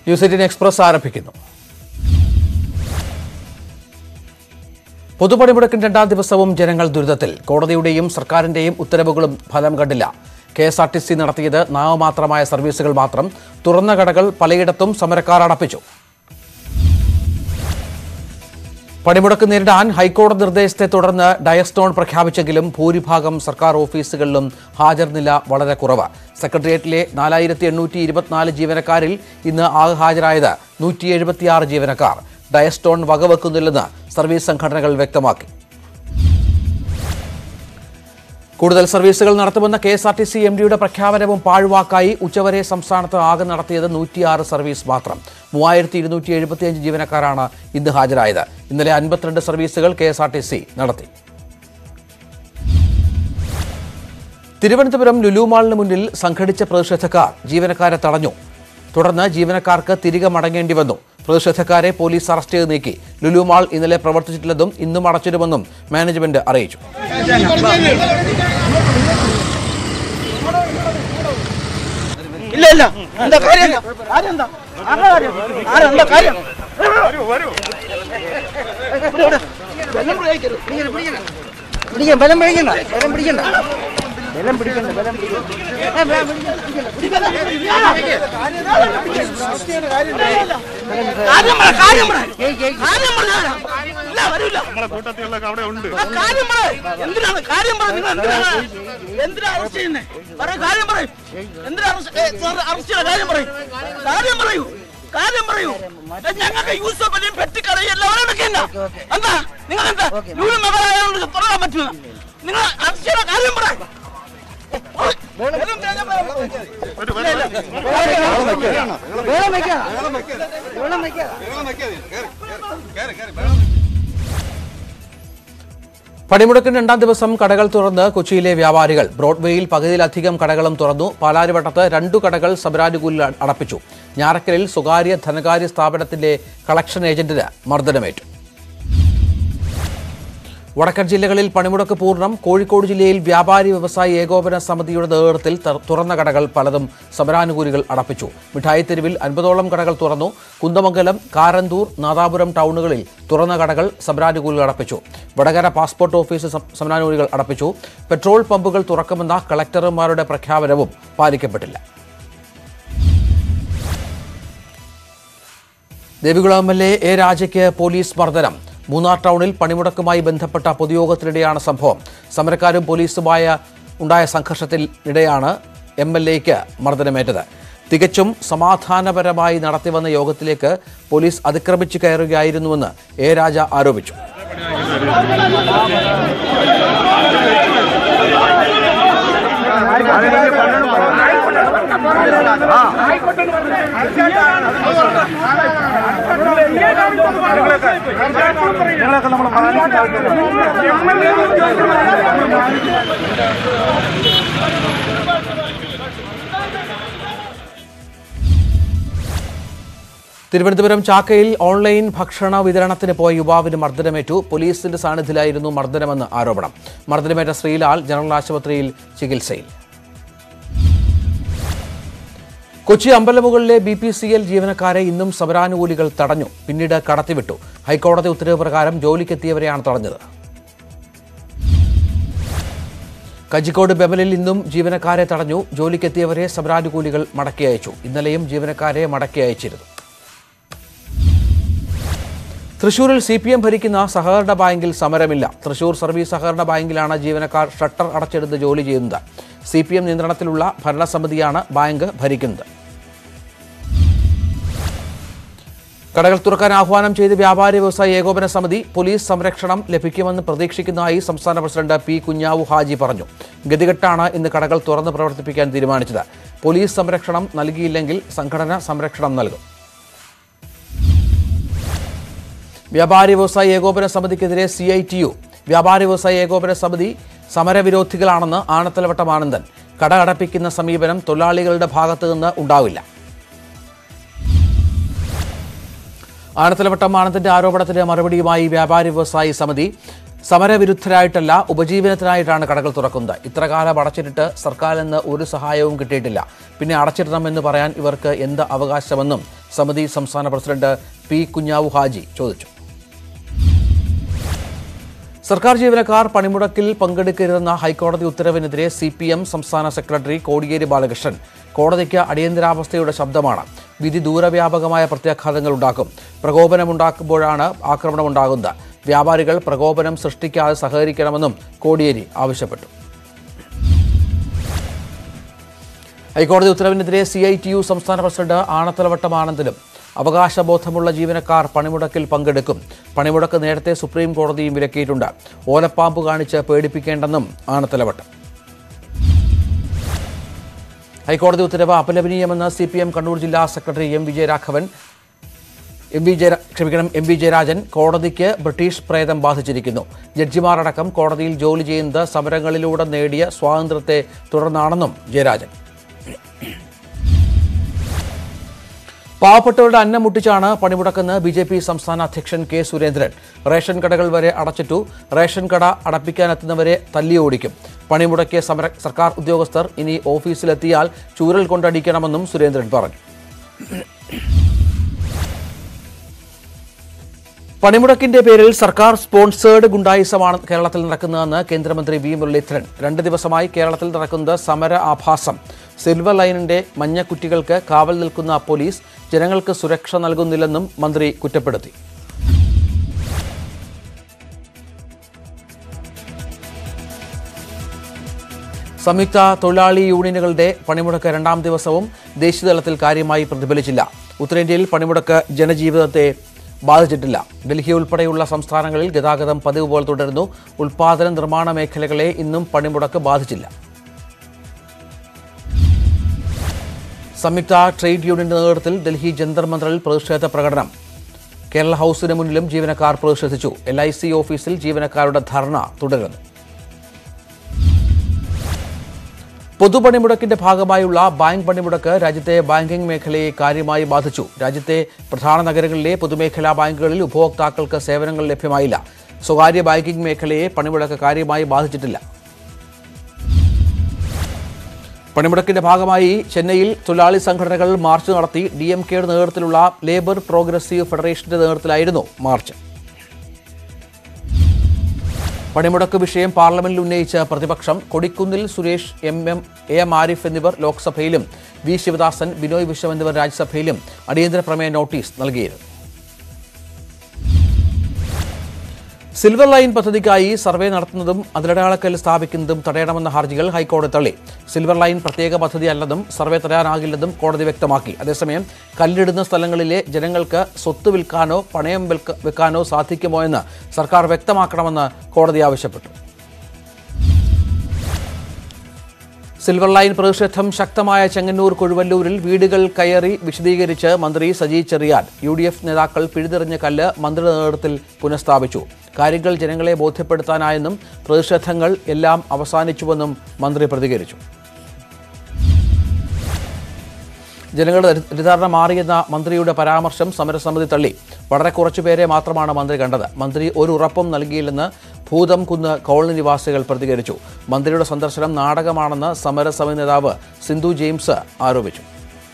News eighteen express ആരംഭിക്കുന്നു പൊതുപണിമുടക്കിന് രണ്ടാം ദിവസവും ജനങ്ങൾ ദുരിതത്തിൽ കോടതിയുടെയും സർക്കാരിന്റെയും ഉത്തരവുകളും ഫലം കണ്ടില്ല K S R T C നടത്തിയത് നാമമാത്രമായ സർവീസുകൾ മാത്രം തുറന്ന കടകൾ പലയിടത്തും സമരക്കാർ അടപ്പിച്ചു പണിമുടക്ക് നേരിടാൻ ഹൈക്കോടതി നിർദ്ദേശത്തെ തുടർന്ന് ഡയസ്റ്റോൺ പ്രഖ്യാപിച്ചെങ്കിലും ഭൂരിഭാഗം സർക്കാർ ഓഫീസുകളിലും ഹാജർ നില വളരെ കുറവ് സെക്രട്ടേറിയറ്റിലെ നാലായിരത്തി എണ്ണൂറ്റി ഇരുപത്തിനാല് ജീവനക്കാരിൽ ഇന്ന് ആകെ ഹാജരായത് നൂറ്റി എഴുപത്തിയാറ് ജീവനക്കാർ ഡയസ്റ്റോൺ വകവെക്കുന്നില്ലെന്ന് സർവീസ് സംഘടനകൾ വ്യക്തമാക്കി കൂടുതൽ സർവീസുകൾ നടത്തുമെന്ന K S R T C M ഡിയുടെ പ്രഖ്യാപനവും പാഴ്വാക്കായി ഉച്ചവരെ സംസ്ഥാനത്ത് ആകെ നടത്തിയത് നൂറ്റിയാറ് സർവീസ് മാത്രം മൂവായിരത്തി ഇരുന്നൂറ്റി എഴുപത്തിയഞ്ച് ജീവനക്കാരാണ് ഇന്ന് ഹാജരായത് ഇന്നലെ അൻപത്തിരണ്ട് സർവീസുകൾ K S R T C നടത്തി തിരുവനന്തപുരം ലുലു മാളിന് മുന്നിൽ സംഘടിച്ച പ്രതിഷേധക്കാർ ജീവനക്കാരെ തടഞ്ഞു തുടർന്ന് ജീവനക്കാർക്ക് തിരികെ മടങ്ങേണ്ടി വന്നു പ്രതിഷേധക്കാരെ പോലീസ് അറസ്റ്റ് ചെയ്ത് നീക്കി ലുലു മാൾ ഇന്നലെ പ്രവർത്തിച്ചിട്ടില്ലെന്നും ഇന്നും അടച്ചിടുമെന്നും മാനേജ്മെന്റ് അറിയിച്ചു ഇല്ല ഇല്ല എന്താ കാര്യം എന്താ? കാര്യം എന്താ ആരുടെ കാര്യം ആരാ എന്താ കാര്യം ഇവിടെ, ഇവിടെ. ബലം പ്രയോഗിക്കരുത്. പിടിക്കരുത്, പിടിക്കരുത്. പിടിക്കണ്ട ബലം പിടിക്കണ്ട ബലം പിടിക്കണ്ട ബലം പിടിക്കണ്ട ബലം പിടിക്കണ്ട ഏ, ബലം പിടിക്കണ്ട, പിടിക്കണ്ട. കാര്യം പറ, കാര്യം പറ. കാര്യം പറഞ്ഞാലാ. ഇല്ല, വരൂല. ആ, കാര്യം പറ. എന്തിനാണ് കാര്യം പറ നിങ്ങൾ എന്തിനാണ് എന്തിനാ അറസ്റ്റ് ചെയ്യുന്നേ പറയൂ കാര്യം പറയൂ എന്തിനാ അറസ്റ്റ് ഏ, സാർ അറസ്റ്റ് ചെയ്യുന്ന കാര്യം പറയൂ കാര്യം പറയൂ കാര്യം പറയൂ ഏ, ഞങ്ങൾക്ക് യൂസഫ് അലിയും പെട്ടിക്കടയും എല്ലാവരും വെക്കില്ല എന്താ നിങ്ങൾ എന്താ ലൂലു മകളായോണ്ട് തുടരാൻ പറ്റുക നിങ്ങൾ അറസ്റ്റ് ചെയ്യുന്ന കാര്യം പറ പണിമുടക്കിന് രണ്ടാം ദിവസം കടകൾ തുറന്ന് കൊച്ചിയിലെ വ്യാപാരികൾ ബ്രോഡ്വേയിൽ പകുതിയിലധികം കടകളും തുറന്നു പാലാരിവട്ടത്ത് രണ്ടു കടകൾ സമരാനുകൂലിൽ അടപ്പിച്ചു ഞാറക്കലിൽ സ്വകാര്യ ധനകാര്യ സ്ഥാപനത്തിന്റെ കളക്ഷൻ ഏജന്റിന് മർദ്ദനമേറ്റു വടക്കൻ ജില്ലകളിൽ പണിമുടക്ക് പൂർണ്ണം കോഴിക്കോട് ജില്ലയിൽ വ്യാപാരി വ്യവസായി ഏകോപന സമിതിയുടെ നേതൃത്വത്തിൽ ത- തുറന്ന കടകൾ പലതും സമരാനുകൂലികൾ അടപ്പിച്ചു മിഠായിത്തെരുവിൽ അൻപതോളം കടകൾ തുറന്നു കുന്ദമംഗലം കാരന്തൂർ നാദാപുരം ടൗണുകളിൽ തുറന്ന കടകൾ സമരാനുകൂലികൾ അടപ്പിച്ചു വടകര പാസ്പോർട്ട് ഓഫീസ് സം- സമരാനുകൂലികൾ അടപ്പിച്ചു പെട്രോൾ പമ്പുകൾ തുറക്കുമെന്ന കളക്ടർമാരുടെ പ്രഖ്യാപനവും പാലിക്കപ്പെട്ടില്ല Devikulam M L A A രാജയ്ക്ക് പോലീസ് മർദ്ദനം മൂന്നാർ ടൗണിൽ പണിമുടക്കുമായി ബന്ധപ്പെട്ട പൊതുയോഗത്തിനിടെയാണ് സംഭവം സമരക്കാരും പോലീസുമായ ഉണ്ടായ സംഘർഷത്തിനിടെയാണ് എം എൽ എക്ക് മർദ്ദനമേറ്റത് തികച്ചും സമാധാനപരമായി നടത്തിവന്ന യോഗത്തിലേക്ക് പോലീസ് അതിക്രമിച്ചു കയറുകയായിരുന്നുവെന്ന് എ രാജ ആരോപിച്ചു തിരുവനന്തപുരം ചാക്കയിൽ ഓൺലൈൻ ഭക്ഷണ വിതരണത്തിന് പോയ യുവാവിന് മർദ്ദനമേറ്റു പോലീസിന്റെ സാന്നിധ്യത്തിലായിരുന്നു മർദ്ദനമെന്ന് ആരോപണം മർദ്ദനമേറ്റ ശ്രീലാൽ ജനറൽ ആശുപത്രിയിൽ ചികിത്സയിൽ കൊച്ചി അമ്പലമുകളിലെ ബി പി സി എൽ ജീവനക്കാരെ ഇന്നും സമരാനുകൂലികൾ തടഞ്ഞു പിന്നീട് കടത്തിവിട്ടു ഹൈക്കോടതി ഉത്തരവ് പ്രകാരം ജോലിക്കെത്തിയവരെയാണ് തടഞ്ഞത് കജിക്കോട് ബെമലിൽ ഇന്നും ജീവനക്കാരെ തടഞ്ഞു ജോലിക്കെത്തിയവരെ സമരാനുകൂലികൾ മടക്കി അയച്ചു ഇന്നലെയും ജീവനക്കാരെ മടക്കി അയച്ചിരുന്നു തൃശൂരിൽ സി പി എം ഭരിക്കുന്ന സഹകരണ ബാങ്കിൽ സമരമില്ല തൃശൂർ സർവീസ് സഹകരണ ബാങ്കിലാണ് ജീവനക്കാർ ഷട്ടർ അടച്ചെടുത്ത് ജോലി ചെയ്യുന്നത് സി പി എം നിയന്ത്രണത്തിലുള്ള ഭരണസമിതിയാണ് ബാങ്ക് ഭരിക്കുന്നത് കടകൾ തുറക്കാൻ ആഹ്വാനം ചെയ്ത് വ്യാപാരി വ്യവസായ ഏകോപന സമിതി പോലീസ് സംരക്ഷണം ലഭിക്കുമെന്ന് പ്രതീക്ഷിക്കുന്നതായി സംസ്ഥാന പ്രസിഡന്റ് പി കുഞ്ഞാവു ഹാജി പറഞ്ഞു ഗതികെട്ടാണ് ഇന്ന് കടകൾ തുറന്ന് പ്രവർത്തിപ്പിക്കാൻ തീരുമാനിച്ചത് പോലീസ് സംരക്ഷണം നൽകിയില്ലെങ്കിൽ സംഘടന സംരക്ഷണം നൽകും വ്യാപാരി വ്യവസായ ഏകോപന സമിതിക്കെതിരെ സി ഐ ടി യു വ്യാപാരി വ്യവസായ ഏകോപന സമിതി സമരവിരോധികളാണെന്ന് ആണത്തലവട്ടം ആനന്ദൻ കട അടപ്പിക്കുന്ന സമീപനം തൊഴിലാളികളുടെ ഭാഗത്തു നിന്ന് ഉണ്ടാവില്ല ആനത്തലവട്ടം ആനന്ദന്റെ ആരോപണത്തിന് മറുപടിയുമായി വ്യാപാരി വ്യവസായി സമിതി സമരവിരുദ്ധരായിട്ടല്ല ഉപജീവനത്തിനായിട്ടാണ് കടകൾ തുറക്കുന്നത് ഇത്ര കാലം അടച്ചിട്ടിട്ട് സർക്കാരിൽ നിന്ന് ഒരു സഹായവും കിട്ടിയിട്ടില്ല പിന്നെ അടച്ചിടണമെന്ന് പറയാൻ ഇവർക്ക് എന്ത് അവകാശമെന്നും സമിതി സംസ്ഥാന പ്രസിഡന്റ് പി കുഞ്ഞാവു ഹാജി ചോദിച്ചു സർക്കാർ ജീവനക്കാർ പണിമുടക്കിൽ പങ്കെടുക്കരുതെന്ന ഹൈക്കോടതി ഉത്തരവിനെതിരെ സി പി എം സംസ്ഥാന സെക്രട്ടറി കോടിയേരി ബാലകൃഷ്ണൻ കോടതിക്ക് അടിയന്തരാവസ്ഥയുടെ ശബ്ദമാണ് വിധി ദൂരവ്യാപകമായ പ്രത്യാഘാതങ്ങൾ ഉണ്ടാക്കും പ്രകോപനമുണ്ടാക്കുമ്പോഴാണ് ആക്രമണമുണ്ടാകുന്നത് വ്യാപാരികൾ പ്രകോപനം സൃഷ്ടിക്കാതെ സഹകരിക്കണമെന്നും കോടിയേരി ആവശ്യപ്പെട്ടു ഹൈക്കോടതി ഉത്തരവിനെതിരെ സി ഐ ടി യു സംസ്ഥാന പ്രസിഡന്റ് ആണത്തലവട്ടം ആനന്ദനും അവകാശബോധമുള്ള ജീവനക്കാർ പണിമുടക്കിൽ പങ്കെടുക്കും പണിമുടക്ക് നേരത്തെ സുപ്രീം കോടതിയും വിലക്കിയിട്ടുണ്ട് ഓലപ്പാമ്പ് കാണിച്ച് പേടിപ്പിക്കേണ്ടെന്നും ആണത്തലവട്ടം ഹൈക്കോടതി ഉത്തരവ് അപലപനീയമെന്ന് സി പി എം കണ്ണൂർ ജില്ലാ secretary M Vijayaraghavan M V ജയ ക്ഷമിക്കണം എം വി ജയരാജൻ കോടതിക്ക് ബ്രിട്ടീഷ് പ്രേതം ബാധിച്ചിരിക്കുന്നു ജഡ്ജിമാരടക്കം കോടതിയിൽ ജോലി ചെയ്യുന്നത് സമരങ്ങളിലൂടെ നേടിയ സ്വാതന്ത്ര്യത്തെ തുടർന്നാണെന്നും ജയരാജൻ പാവപ്പെട്ടവരുടെ അന്നം മുട്ടിച്ചാണ് പണിമുടക്കെന്ന് ബി ജെ പി സംസ്ഥാന അധ്യക്ഷൻ കെ സുരേന്ദ്രൻ റേഷൻ കടകൾ വരെ അടച്ചിട്ടു റേഷൻ കട അടപ്പിക്കാനെത്തുന്നവരെ തല്ലി ഓടിക്കും പണിമുടക്കിയ സമര സർക്കാർ ഉദ്യോഗസ്ഥർ ഇനി ഓഫീസിലെത്തിയാൽ ചൂരൽ കൊണ്ടടിക്കണമെന്നും സുരേന്ദ്രൻ പറഞ്ഞു പണിമുടക്കിന്റെ പേരിൽ സർക്കാർ സ്പോൺസേഡ് ഗുണ്ടായിസമാണ് കേരളത്തിൽ നടക്കുന്നതെന്ന് കേന്ദ്രമന്ത്രി വി മുരളീധരൻ രണ്ട് ദിവസമായി കേരളത്തിൽ നടക്കുന്നത് സമര ആഭാസം സിൽവർ ലൈനിന്റെ മഞ്ഞക്കുറ്റികൾക്ക് കാവൽ നിൽക്കുന്ന പോലീസ് ജനങ്ങൾക്ക് സുരക്ഷ നൽകുന്നില്ലെന്നും മന്ത്രി കുറ്റപ്പെടുത്തി സംയുക്ത തൊഴിലാളി യൂണിയനുകളുടെ പണിമുടക്ക് രണ്ടാം ദിവസവും ദേശീയതലത്തിൽ കാര്യമായി പ്രതിഫലിച്ചില്ല ഉത്തരേന്ത്യയിൽ പണിമുടക്ക് ജനജീവിതത്തെ ബാധിച്ചിട്ടില്ല ഡൽഹി ഉൾപ്പെടെയുള്ള സംസ്ഥാനങ്ങളിൽ ഗതാഗതം പതിവ് പോലെ തുടരുന്നു ഉൽപാദന നിർമ്മാണ മേഖലകളെ ഇന്നും പണിമുടക്ക് ബാധിച്ചില്ല സംയുക്ത ട്രേഡ് യൂണിയന്റെ നേതൃത്വത്തിൽ ഡൽഹി ജന്തർ മന്ദറിൽ പ്രതിഷേധ പ്രകടനം കേരള ഹൗസിന് മുന്നിലും ജീവനക്കാർ പ്രതിഷേധിച്ചു എൽ ഐ സി ഓഫീസിൽ ജീവനക്കാരുടെ ധർണ തുടരുന്നു പൊതുപണിമുടക്കിന്റെ ഭാഗമായുള്ള ബാങ്ക് പണിമുടക്ക് രാജ്യത്തെ ബാങ്കിംഗ് മേഖലയെ കാര്യമായി ബാധിച്ചു രാജ്യത്തെ പ്രധാന നഗരങ്ങളിലെ പൊതുമേഖലാ ബാങ്കുകളിൽ ഉപഭോക്താക്കൾക്ക് സേവനങ്ങൾ ലഭ്യമായില്ല സ്വകാര്യ ബാങ്കിംഗ് മേഖലയെ പണിമുടക്ക് കാര്യമായി ബാധിച്ചിട്ടില്ല പണിമുടക്കിന്റെ ഭാഗമായി ചെന്നൈയിൽ തൊഴിലാളി സംഘടനകൾ മാർച്ച് നടത്തി ഡി എം കെയുടെ നേതൃത്വത്തിലുള്ള ലേബർ പ്രോഗ്രസീവ് ഫെഡറേഷന്റെ നേതൃത്വത്തിലായിരുന്നു മാർച്ച് പണിമുടക്ക് വിഷയം പാർലമെന്റിൽ ഉന്നയിച്ച പ്രതിപക്ഷം Kodikunnil Suresh M M A M Arif എന്നിവർ ലോക്സഭയിലും വി ശിവദാസൻ ബിനോയ് വിശ്വം എന്നിവർ രാജ്യസഭയിലും അടിയന്തര പ്രമേയ നോട്ടീസ് നൽകിയിരുന്നു സിൽവർ ലൈൻ പദ്ധതിക്കായി സർവേ നടത്തുന്നതും അതിലടയാളക്കല്ല് സ്ഥാപിക്കുന്നതും തടയണമെന്ന ഹർജികൾ ഹൈക്കോടതി തള്ളി സിൽവർ ലൈൻ പ്രത്യേക പദ്ധതിയല്ലെന്നും സർവേ തടയാനാകില്ലെന്നും കോടതി വ്യക്തമാക്കി അതേസമയം കല്ലിടുന്ന സ്ഥലങ്ങളിലെ ജനങ്ങൾക്ക് സ്വത്ത് വിൽക്കാനോ പണയം വിൽക്ക- വെക്കാനോ സാധിക്കുമോ എന്ന് സർക്കാർ വ്യക്തമാക്കണമെന്ന് കോടതി ആവശ്യപ്പെട്ടു സിൽവർ ലൈൻ പ്രതിഷേധം ശക്തമായ ചെങ്ങന്നൂർ കൊഴുവല്ലൂരിൽ വീടുകൾ കയറി വിശദീകരിച്ച് മന്ത്രി Saji Cherian U D F നേതാക്കൾ പിഴുതെറിഞ്ഞ കല്ല് മന്ത്രിയുടെ നേതൃത്വത്തിൽ പുനഃസ്ഥാപിച്ചു കാര്യങ്ങൾ ജനങ്ങളെ ബോധ്യപ്പെടുത്താനായെന്നും പ്രതിഷേധങ്ങൾ എല്ലാം അവസാനിച്ചുവെന്നും മന്ത്രി പ്രതികരിച്ചു ജനങ്ങളുടെ തെറ്റി- തെറ്റിദ്ധാരണ മാറിയെന്ന മന്ത്രിയുടെ പരാമർശം സമരസമിതി തള്ളി വളരെ കുറച്ചുപേരെ മാത്രമാണ് മന്ത്രി കണ്ടത് മന്ത്രി ഒരു ഉറപ്പും നൽകിയില്ലെന്ന് ഭൂതം കുന്ന് കോളനി നിവാസികൾ പ്രതികരിച്ചു മന്ത്രിയുടെ സന്ദർശനം നാടകമാണെന്ന് സമരസമിതി നേതാവ് സിന്ധു ജെയിംസ് ആരോപിച്ചു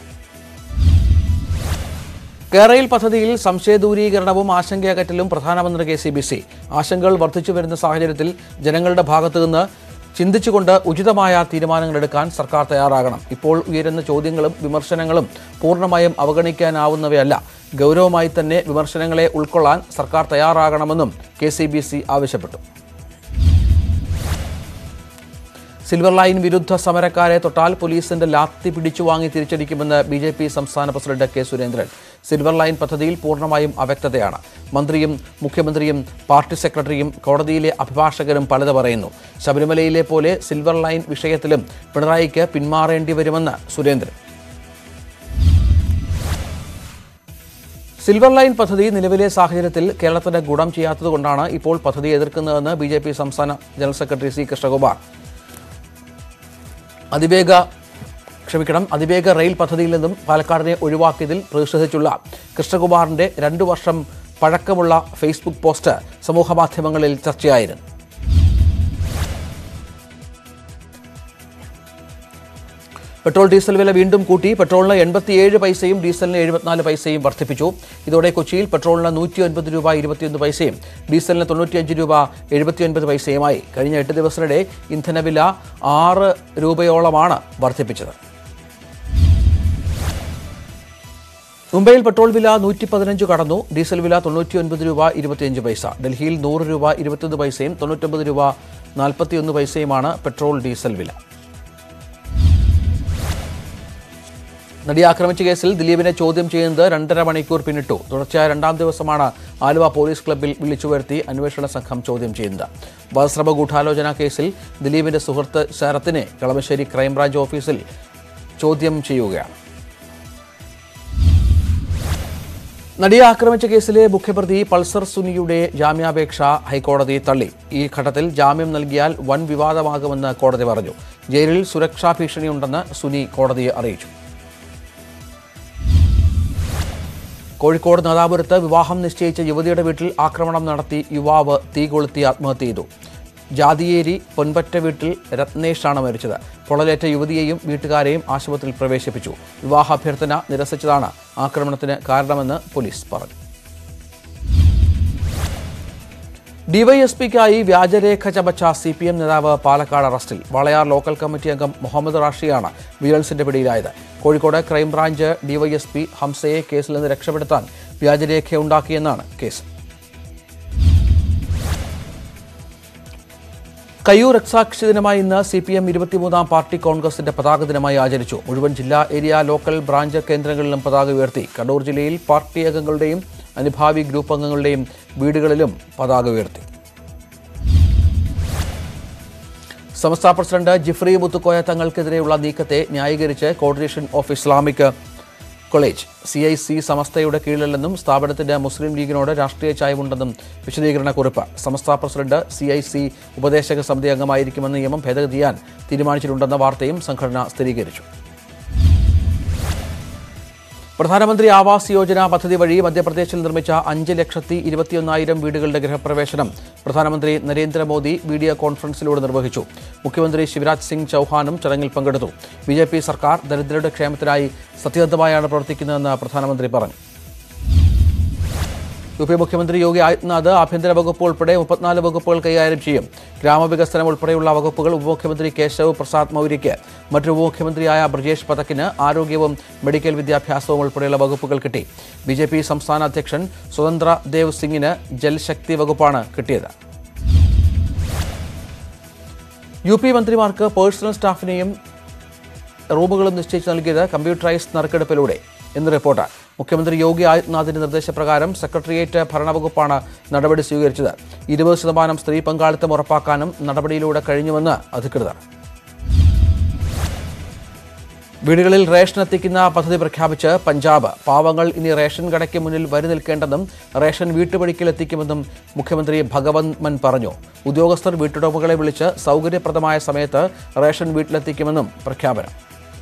കേരയിൽ പദ്ധതിയിൽ സംശയദൂരീകരണവും ആശങ്കയകറ്റലും പ്രധാനമന്ത്രി കെ സി ബി സി ആശങ്കകൾ വർദ്ധിച്ചു വരുന്ന സാഹചര്യത്തിൽ ജനങ്ങളുടെ ഭാഗത്തു നിന്ന് ചിന്തിച്ചുകൊണ്ട് ഉചിതമായ തീരുമാനങ്ങൾ എടുക്കാൻ സർക്കാർ തയ്യാറാകണം ഇപ്പോൾ ഉയരുന്ന ചോദ്യങ്ങളും വിമർശനങ്ങളും പൂർണ്ണമായും അവഗണിക്കാനാവുന്നവയല്ല ഗൗരവമായി തന്നെ വിമർശനങ്ങളെ ഉൾക്കൊള്ളാൻ സർക്കാർ തയ്യാറാകണമെന്നും കെ സി ബി സി ആവശ്യപ്പെട്ടു സിൽവർ ലൈൻ വിരുദ്ധ സമരക്കാരെ തൊട്ടാൽ പോലീസിന്റെ ലാത്തി പിടിച്ചു വാങ്ങി തിരിച്ചടിക്കുമെന്ന് ബി ജെ പി സംസ്ഥാന president K Surendran silver line പദ്ധതിയിൽ പൂർണ്ണമായും അവ്യക്തതയാണ് മന്ത്രിയും മുഖ്യമന്ത്രിയും പാർട്ടി സെക്രട്ടറിയും കോടതിയിലെ അഭിഭാഷകരും പലത് പറയുന്നു ശബരിമലയിലെ പോലെ സിൽവർ ലൈൻ വിഷയത്തിലും പിണറായിക്ക് പിന്മാറേണ്ടി വരുമെന്ന് സുരേന്ദ്രൻ സിൽവർ ലൈൻ പദ്ധതി നിലവിലെ സാഹചര്യത്തിൽ കേരളത്തിന് ഗുണം ചെയ്യാത്തതുകൊണ്ടാണ് ഇപ്പോൾ പദ്ധതി എതിർക്കുന്നതെന്ന് ബി ജെ പി സംസ്ഥാന ജനറൽ സെക്രട്ടറി സി കൃഷ്ണകുമാർ അതിവേഗ ക്ഷമിക്കണം അതിവേഗ റെയിൽ പദ്ധതിയിൽ നിന്നും പാലക്കാടിനെ ഒഴിവാക്കിയതിൽ പ്രതിഷേധിച്ചുള്ള കൃഷ്ണകുമാറിന്റെ രണ്ടു വർഷം പഴക്കമുള്ള ഫേസ്ബുക്ക് പോസ്റ്റ് സമൂഹമാധ്യമങ്ങളിൽ ചർച്ചയായിരുന്നു പെട്രോൾ ഡീസൽ വില വീണ്ടും കൂട്ടി പെട്രോളിന് എൺപത്തിയേഴ് പൈസയും ഡീസലിന് എഴുപത്തിനാല് പൈസയും വർദ്ധിപ്പിച്ചു ഇതോടെ കൊച്ചിയിൽ പെട്രോളിന് നൂറ്റി ഒൻപത് രൂപ ഇരുപത്തിയൊന്ന് പൈസയും ഡീസലിന് തൊണ്ണൂറ്റിയഞ്ച് രൂപ എഴുപത്തിയൊൻപത് പൈസയുമായി കഴിഞ്ഞ എട്ട് ദിവസത്തിനിടെ ഇന്ധനവില ആറ് രൂപയോളമാണ് വർദ്ധിപ്പിച്ചത് മുംബൈയിൽ പെട്രോൾ വില നൂറ്റി പതിനഞ്ച് കടന്നു ഡീസൽ വില തൊണ്ണൂറ്റി ഒൻപത് രൂപ ഇരുപത്തിയഞ്ച് പൈസ ഡൽഹിയിൽ നൂറ് രൂപ ഇരുപത്തൊന്ന് പൈസയും തൊണ്ണൂറ്റൊമ്പത് രൂപ നാൽപ്പത്തിയൊന്ന് പൈസയുമാണ് പെട്രോൾ ഡീസൽ വില നടിയെ ആക്രമിച്ച കേസിൽ ദിലീപിനെ ചോദ്യം ചെയ്യുന്നത് രണ്ടര മണിക്കൂർ പിന്നിട്ടു തുടർച്ചയായ രണ്ടാം ദിവസമാണ് ആലുവ പോലീസ് ക്ലബ്ബിൽ വിളിച്ചു വരുത്തി അന്വേഷണ സംഘം ചോദ്യം ചെയ്യുന്നത് വധശ്രമ ഗൂഢാലോചന കേസിൽ ദിലീപിന്റെ സുഹൃത്ത് ശരത്തിനെ കളമശ്ശേരി ക്രൈംബ്രാഞ്ച് ഓഫീസിൽ ചോദ്യം ചെയ്യുകയാണ് നടിയെ ആക്രമിച്ച കേസിലെ മുഖ്യപ്രതി പൾസർ സുനിയുടെ ജാമ്യാപേക്ഷ ഹൈക്കോടതി തള്ളി ഈ ഘട്ടത്തിൽ ജാമ്യം നൽകിയാൽ വൻ വിവാദമാകുമെന്ന് കോടതി പറഞ്ഞു ജയിലിൽ സുരക്ഷാ ഭീഷണിയുണ്ടെന്ന് സുനി കോടതിയെ അറിയിച്ചു കോഴിക്കോട് നാദാപുരത്ത് വിവാഹം നിശ്ചയിച്ച യുവതിയുടെ വീട്ടിൽ ആക്രമണം നടത്തി യുവാവ് തീ കൊളുത്തി ആത്മഹത്യ ചെയ്തു ജാതിയേരി പൊൻപറ്റ വീട്ടിൽ രത്നേഷാണ് മരിച്ചത് പൊള്ളലേറ്റ യുവതിയെയും വീട്ടുകാരെയും ആശുപത്രിയിൽ പ്രവേശിപ്പിച്ചു വിവാഹാഭ്യർത്ഥന നിരസിച്ചതാണ് ആക്രമണത്തിന് കാരണമെന്ന് പോലീസ് പറഞ്ഞു ഡിവൈഎസ്പിക്കായി വ്യാജരേഖ ചമച്ച സി പി എം നേതാവ് പാലക്കാട് അറസ്റ്റിൽ വാളയാർ ലോക്കൽ കമ്മിറ്റി അംഗം മുഹമ്മദ് റാഷിയാണ് വിജിലൻസിന്റെ പിടിയിലായത് കോഴിക്കോട് ക്രൈംബ്രാഞ്ച് ഡിവൈഎസ്പി ഹംസയെ കേസിൽ നിന്ന് രക്ഷപ്പെടുത്താൻ വ്യാജരേഖയുണ്ടാക്കിയെന്നാണ് കേസ് കയ്യൂർ രക്സാക്ഷി ദിനമായി ഇന്ന് സി പി എം ഇരുപത്തിമൂന്നാം പാർട്ടി കോൺഗ്രസിന്റെ പതാക ദിനമായി ആചരിച്ചു മുഴുവൻ ജില്ലാ ഏരിയ ലോക്കൽ ബ്രാഞ്ച് കേന്ദ്രങ്ങളിലും പതാക ഉയർത്തി കണ്ണൂർ ജില്ലയിൽ പാർട്ടി അംഗങ്ങളുടെയും അനുഭാവി ഗ്രൂപ്പ് അംഗങ്ങളുടെയും വീടുകളിലും പതാക ഉയർത്തി സംസ്ഥ പ്രസിഡന്റ് ജിഫ്രി മുത്തുക്കോയ തങ്ങൾക്കെതിരെയുള്ള നീക്കത്തെ ന്യായീകരിച്ച് coordination of Islamic college C I C സമസ്തയുടെ കീഴിലല്ലെന്നും സ്ഥാപനത്തിന്റെ മുസ്ലിം ലീഗിനോട് രാഷ്ട്രീയ ചായവുണ്ടെന്നും വിശദീകരണ കുറിപ്പ് സമസ്ത പ്രസിഡന്റ് സി ഐ സി ഉപദേശക സമിതി അംഗമായിരിക്കുമെന്ന് നിയമം ഭേദഗതി ചെയ്യാൻ തീരുമാനിച്ചിട്ടുണ്ടെന്ന വാർത്തയും സംഘടന സ്ഥിരീകരിച്ചു പ്രധാനമന്ത്രി ആവാസ് യോജന പദ്ധതി വഴി മധ്യപ്രദേശിൽ നിർമ്മിച്ച അഞ്ച് ലക്ഷത്തി ഇരുപത്തിയൊന്നായിരം വീടുകളുടെ ഗൃഹപ്രവേശനം പ്രധാനമന്ത്രി നരേന്ദ്രമോദി വീഡിയോ കോൺഫറൻസിലൂടെ നിർവഹിച്ചു മുഖ്യമന്ത്രി ശിവരാജ് സിംഗ് ചൌഹാനും ചടങ്ങിൽ പങ്കെടുത്തു ബി ജെ പി സർക്കാർ ദരിദ്രരുടെ ക്ഷേമത്തിനായി സത്യസന്ധമായാണ് പ്രവർത്തിക്കുന്നതെന്ന് പ്രധാനമന്ത്രി പറഞ്ഞു യു പി മുഖ്യമന്ത്രി യോഗി ആദിത്യനാഥ് ആഭ്യന്തര വകുപ്പ് ഉൾപ്പെടെ മുപ്പത്തിനാല് വകുപ്പുകൾ കൈകാര്യം ചെയ്യും ഗ്രാമവികസനം ഉൾപ്പെടെയുള്ള വകുപ്പുകൾ ഉപമുഖ്യമന്ത്രി കേശവ് പ്രസാദ് മൗര്യയ്ക്ക് മറ്റൊരു ഉപമുഖ്യമന്ത്രിയായ ബ്രജേഷ് പതക്കിന് ആരോഗ്യവും മെഡിക്കൽ വിദ്യാഭ്യാസവും ഉൾപ്പെടെയുള്ള വകുപ്പുകൾ കിട്ടി ബി ജെ പി സംസ്ഥാന അധ്യക്ഷൻ സ്വതന്ത്ര ദേവ് സിംഗിന് ജൽശക്തി വകുപ്പാണ് കിട്ടിയത് യു പി മന്ത്രിമാർക്ക് പേഴ്സണൽ സ്റ്റാഫിനെയും റൂമുകളും നിശ്ചയിച്ച് നൽകിയത് കമ്പ്യൂട്ടറൈസ്ഡ് നറുക്കെടുപ്പിലൂടെ എന്ന് റിപ്പോർട്ട് മുഖ്യമന്ത്രി യോഗി ആദിത്യനാഥിന്റെ നിർദ്ദേശപ്രകാരം സെക്രട്ടേറിയറ്റ് ഭരണവകുപ്പാണ് നടപടി സ്വീകരിച്ചത് ഇരുപത് ശതമാനം സ്ത്രീ പങ്കാളിത്തം ഉറപ്പാക്കാനും നടപടിയിലൂടെ കഴിഞ്ഞുവെന്ന് അധികൃതർ വീടുകളിൽ റേഷൻ എത്തിക്കുന്ന പദ്ധതി പ്രഖ്യാപിച്ച് പഞ്ചാബ് പാവങ്ങൾ ഇനി റേഷൻ കടയ്ക്ക് മുന്നിൽ വരി നിൽക്കേണ്ടെന്നും റേഷൻ വീട്ടുപടിക്കൽ എത്തിക്കുമെന്നും മുഖ്യമന്ത്രി ഭഗവന്ത് മൻ പറഞ്ഞു ഉദ്യോഗസ്ഥർ വീട്ടുടമകളെ വിളിച്ച് സൗകര്യപ്രദമായ സമയത്ത് റേഷൻ വീട്ടിലെത്തിക്കുമെന്നും പ്രഖ്യാപനം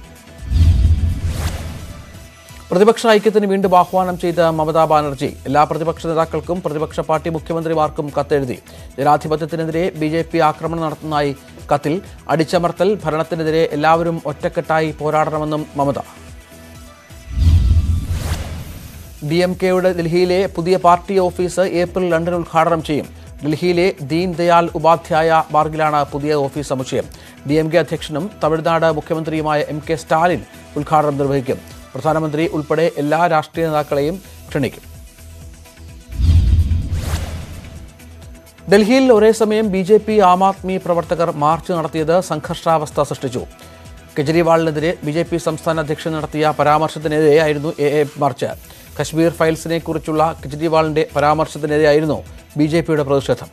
പ്രതിപക്ഷ ഐക്യത്തിന് വീണ്ടും ആഹ്വാനം ചെയ്ത മമതാ ബാനർജി എല്ലാ പ്രതിപക്ഷ നേതാക്കൾക്കും പ്രതിപക്ഷ പാർട്ടി മുഖ്യമന്ത്രിമാർക്കും കത്തെഴുതി ജനാധിപത്യത്തിനെതിരെ ബി ജെ പി ആക്രമണം നടത്തുന്നതായി കത്തിൽ അടിച്ചമർത്തൽ ഭരണത്തിനെതിരെ എല്ലാവരും ഒറ്റക്കെട്ടായി പോരാടണമെന്നും മമത ഡി എം കെയുടെ ഡൽഹിയിലെ പുതിയ പാർട്ടി ഓഫീസ് ഏപ്രിൽ രണ്ടിന് ഉദ്ഘാടനം ചെയ്യും ഡൽഹിയിലെ ദീൻ ദയാൽ ഉപാധ്യായ മാർഗിലാണ് പുതിയ ഓഫീസ് സമുച്ചയം ഡി എം കെ അധ്യക്ഷനും തമിഴ്നാട് മുഖ്യമന്ത്രിയുമായ എം കെ സ്റ്റാലിൻ ഉദ്ഘാടനം നിർവഹിക്കും പ്രധാനമന്ത്രി ഉൾപ്പെടെ എല്ലാ രാഷ്ട്രീയ നേതാക്കളെയും ക്ഷണിക്കും ഡൽഹിയിൽ ഒരേ സമയം B J P Aam Aadmi പ്രവർത്തകർ മാർച്ച് നടത്തിയത് സംഘർഷാവസ്ഥ സൃഷ്ടിച്ചു കെജ്രിവാളിനെതിരെ ബി ജെ പി സംസ്ഥാന അധ്യക്ഷൻ നടത്തിയ പരാമർശത്തിനെതിരെയായിരുന്നു എ എ മാർച്ച് കശ്മീർ ഫയൽസിനെ കുറിച്ചുള്ള കെജ്രിവാളിന്റെ പരാമർശത്തിനെതിരെയായിരുന്നു ബി ജെ പിയുടെ പ്രതിഷേധം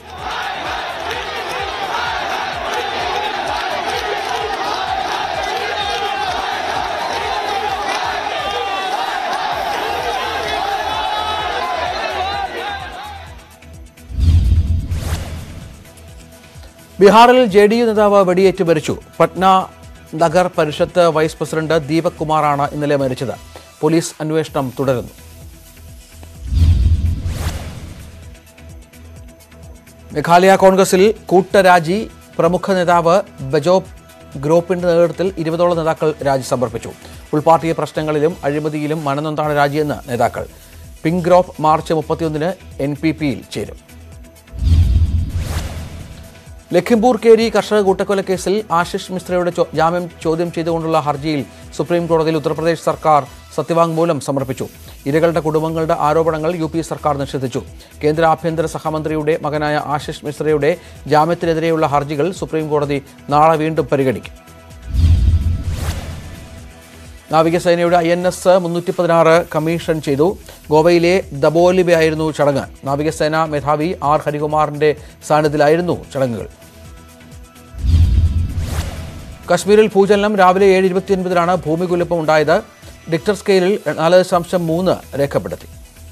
ബീഹാറിൽ ജെ ഡി യു നേതാവ് വെടിയേറ്റ് മരിച്ചു പട്ന നഗർ പരിഷത്ത് വൈസ് പ്രസിഡന്റ് ദീപക് കുമാറാണ് ഇന്നലെ മരിച്ചത് പോലീസ് അന്വേഷണം തുടരുന്നു മേഘാലയ കോൺഗ്രസിൽ കൂട്ടരാജി പ്രമുഖ നേതാവ് ബജോ ഗ്രൂപ്പിന്റെ നേതൃത്വത്തിൽ ഇരുപതോളം നേതാക്കൾ രാജി സമർപ്പിച്ചു ഉൾപാർട്ടി പ്രശ്നങ്ങളിലും അഴിമതിയിലും മനനൊന്താണ് രാജിയെന്ന് നേതാക്കൾ പിങ്ക് ഗ്രോപ്പ് മാർച്ച് മുപ്പത്തിയൊന്നിന് എൻ പി പിയിൽ ചേരും ലഖിംപൂർ കേരി കർഷക കൂട്ടക്കൊലക്കേസിൽ ആശിഷ് മിശ്രയുടെ ചോ- ജാമ്യം ചോദ്യം ചെയ്തുകൊണ്ടുള്ള ഹർജിയിൽ സുപ്രീം കോടതിയിൽ ഉത്തർപ്രദേശ് സർക്കാർ സത്യവാങ്മൂലം സമർപ്പിച്ചു ഇരകളുടെ കുടുംബങ്ങളുടെ ആരോപണങ്ങൾ യു പി സർക്കാർ നിഷേധിച്ചു കേന്ദ്ര ആഭ്യന്തര സഹമന്ത്രിയുടെ മകനായ ആശിഷ് മിശ്രയുടെ ജാമ്യത്തിനെതിരെയുള്ള ഹർജികൾ സുപ്രീം കോടതി നാളെ വീണ്ടും പരിഗണിക്കും നാവികസേനയുടെ ഐ എൻ എസ് മുന്നൂറ്റി പതിനാറ് കമ്മീഷൻ ചെയ്തു ഗോവയിലെ ദബോലിബയായിരുന്നു ചടങ്ങ് നാവികസേന മേധാവി ആർ ഹരികുമാറിന്റെ സാന്നിധ്യത്തിലായിരുന്നു ചടങ്ങുകൾ കശ്മീരിൽ ഭൂചലനം രാവിലെ ഏഴ് ഇരുപത്തിയൊൻപതിനാണ് ഭൂമികുലുപ്പം ഉണ്ടായത് ഡിക്ടർ സ്കെയിലിൽ നാല് ദശാംശം മൂന്ന് രേഖപ്പെടുത്തി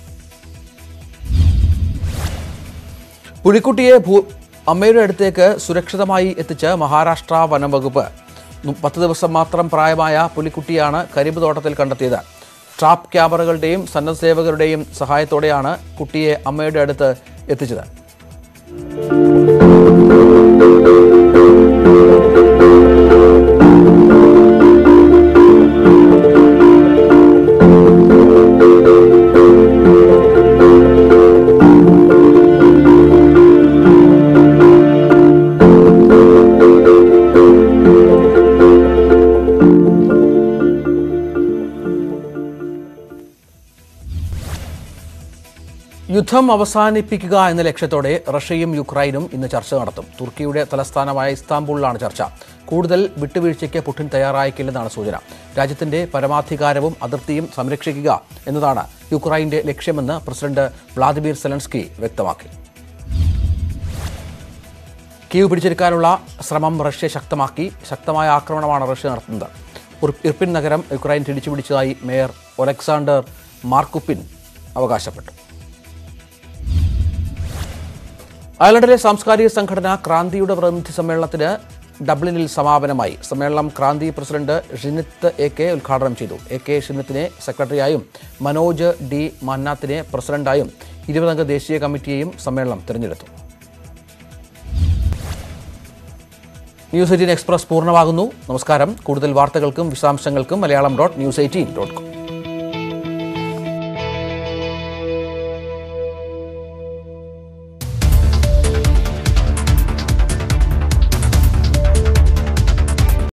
പുലിക്കുട്ടിയെ ഭൂ അമ്മയുടെ അടുത്തേക്ക് സുരക്ഷിതമായി എത്തിച്ച് മഹാരാഷ്ട്ര വനം വകുപ്പ് നു- പത്ത് ദിവസം മാത്രം പ്രായമായ പുലിക്കുട്ടിയാണ് കരിമ്പ് തോട്ടത്തിൽ കണ്ടെത്തിയത് ട്രാപ്പ് ക്യാമറകളുടെയും സന്നദ്ധസേവകരുടെയും സഹായത്തോടെയാണ് കുട്ടിയെ അമ്മയുടെ അടുത്ത് എത്തിച്ചത് യുദ്ധം അവസാനിപ്പിക്കുക എന്ന ലക്ഷ്യത്തോടെ റഷ്യയും യുക്രൈനും ഇന്ന് ചർച്ച നടത്തും തുർക്കിയുടെ തലസ്ഥാനമായ ഇസ്താംബൂളിലാണ് ചർച്ച കൂടുതൽ വിട്ടുവീഴ്ചയ്ക്ക് പുടിൻ തയ്യാറായേക്കില്ലെന്നാണ് സൂചന രാജ്യത്തിന്റെ പരമാധികാരവും അതിർത്തിയും സംരക്ഷിക്കുക എന്നതാണ് യുക്രൈന്റെ ലക്ഷ്യമെന്ന് പ്രസിഡന്റ് വ്ളാദിമിർ സെലൻസ്കി വ്യക്തമാക്കി കീവ് പിടിച്ചെടുക്കാനുള്ള ശ്രമം റഷ്യ ശക്തമാക്കി ശക്തമായ ആക്രമണമാണ് റഷ്യ നടത്തുന്നത് ഉർ- ഇർപിൻ നഗരം യുക്രൈൻ തിരിച്ചുപിടിച്ചതായി മേയർ ഒലക്സാണ്ടർ മാർക്കുപ്പിൻ അവകാശപ്പെട്ടു അയർലൻഡിലെ സാംസ്കാരിക സംഘടന ക്രാന്തിയുടെ പ്രതിനിധി സമ്മേളനത്തിന് ഡബ്ലിനിൽ സമാപനമായി സമ്മേളനം Kranti president Shinith A K ഉദ്ഘാടനം ചെയ്തു എ കെ ഷിനിത്തിനെ സെക്രട്ടറിയായും മനോജ് ഡി മന്നാത്തിനെ പ്രസിഡന്റായും ഇരുപതംഗ ദേശീയ കമ്മിറ്റിയെയും സമ്മേളനം തിരഞ്ഞെടുത്തു ന്യൂസ് എയ്റ്റീൻ എക്സ്പ്രസ് പൂർണ്ണമാകുന്നു നമസ്കാരം കൂടുതൽ വാർത്തകൾക്കും വിശദാംശങ്ങൾക്കും Malayalam dot news eighteen dot com